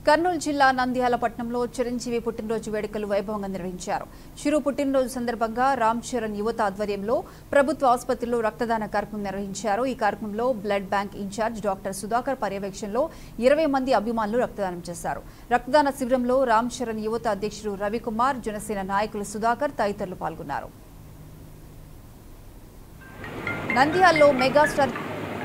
కర్నూలు జిల్లా నంద్యాల పట్టణంలో చిరంజీవి పుట్టినరోజు వేడుకలు వైభవంగా నిర్వహించారు చిరు పుట్టినరోజు సందర్భంగా రామ్ చరణ్ యువత ఆధ్వర్యంలో ప్రభుత్వ ఆసుపత్రిలో రక్తదాన కార్యక్రమం నిర్వహించారు ఈ కార్యక్రమంలో blood bank incharge doctor Sudhakar పర్యవేక్షణలో ఇరవై మంది అభిమానులు రక్తదానం చేశారు రక్తదాన శిబిరంలో రామ్ చరణ్ యువత అధ్యక్షుడు రవికుమార్ జనసేన నాయకులు సుధాకర్ తదితరులు పాల్గొన్నారు నంద్యాలలో మెగాస్టార్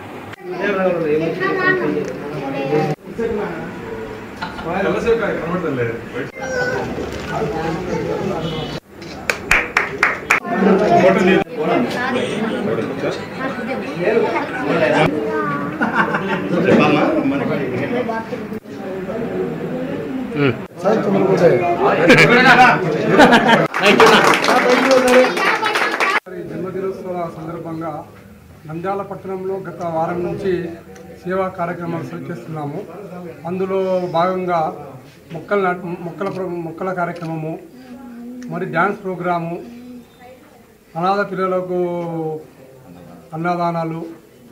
ఈ జన్మదినోత్సవ సందర్భంగా నంద్యాల పట్టణంలో గత వారం నుంచి సేవా కార్యక్రమాలు సరి చేస్తున్నాము అందులో భాగంగా మొక్కల నాట మొక్కల ప్ర- మొక్కల కార్యక్రమము మరి డ్యాన్స్ ప్రోగ్రాము అనాథ పిల్లలకు అన్నదానాలు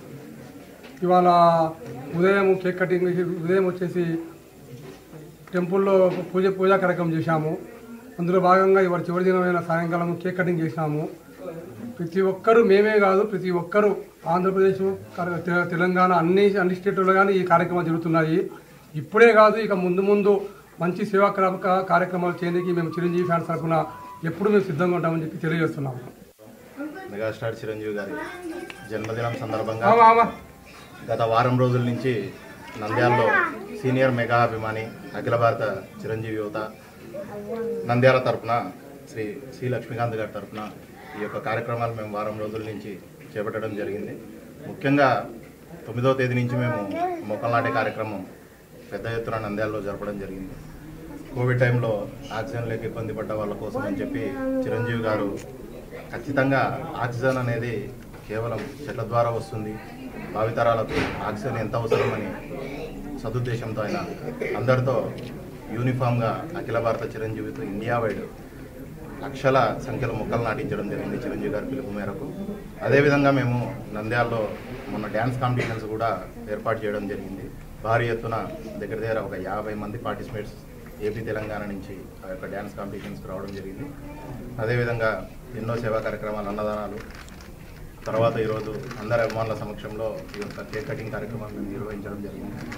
ఇవాళ ఉదయం కేక్ కటింగ్ ఉదయం వచ్చేసి టెంపుల్లో పూజ పూజా కార్యక్రమం చేశాము అందులో భాగంగా ఇవాళ చివరి దినమైన సాయంకాలం కేక్ కటింగ్ చేసినాము ప్రతి ఒక్కరు మేమే కాదు ప్రతి ఒక్కరు ఆంధ్రప్రదేశ్ కర- తె- తెలంగాణ అన్ని అన్ని స్టేట్లలో కానీ ఈ కార్యక్రమాలు జరుగుతున్నాయి ఇప్పుడే కాదు ఇక ముందు ముందు మంచి సేవా క్ర- కార్యక్రమాలు చేయడానికి మేము చిరంజీవి ఫ్యాన్స్ తరఫున ఎప్పుడు మేము సిద్ధంగా ఉంటామని చెప్పి తెలియజేస్తున్నాము మెగాస్టార్ చిరంజీవి గారి జన్మదినం సందర్భంగా ఆమా, ఆమా. గత వారం రోజుల నుంచి నంద్యాలలో సీనియర్ మెగా అభిమాని అఖిల భారత చిరంజీవి యువత నంద్యాల తరపున శ్రీ సి లక్ష్మీకాంత్ గారి తరపున ఈ యొక్క కార్యక్రమాలు మేము వారం రోజుల నుంచి చేపట్టడం జరిగింది ముఖ్యంగా తొమ్మిదవ తేదీ నుంచి మేము మొక్కలు నాటే కార్యక్రమం పెద్ద ఎత్తున నంద్యాలలో జరపడం జరిగింది కోవిడ్ టైంలో ఆక్సిజన్ లేక ఇబ్బంది పడ్డ వాళ్ళ కోసం అని చెప్పి చిరంజీవి గారు ఖచ్చితంగా ఆక్సిజన్ అనేది కేవలం చెట్ల ద్వారా వస్తుంది భావితరాలకు ఆక్సిజన్ ఎంత అవసరమని సదుద్దేశంతో ఆయన అందరితో యూనిఫామ్గా అఖిల భారత చిరంజీవితో ఇండియా వైడ్ లక్షల సంఖ్యలో మొక్కలు నాటించడం జరిగింది చిరంజీవి గారి పిలుపు మేరకు అదేవిధంగా మేము నంద్యాలలో మొన్న డ్యాన్స్ కాంపిటీషన్స్ కూడా ఏర్పాటు చేయడం జరిగింది భారీ ఎత్తున దగ్గర దగ్గర ఒక యాభై మంది పార్టిసిపేట్స్ ఏపీ తెలంగాణ నుంచి ఆ యొక్క డ్యాన్స్ కాంపిటీషన్స్కి రావడం జరిగింది అదేవిధంగా ఎన్నో సేవా కార్యక్రమాలు అన్నదానాలు తర్వాత ఈరోజు అందరి అభిమానుల సమక్షంలో ఈ యొక్క కేక్ కటింగ్ కార్యక్రమాన్ని మేము నిర్వహించడం జరిగింది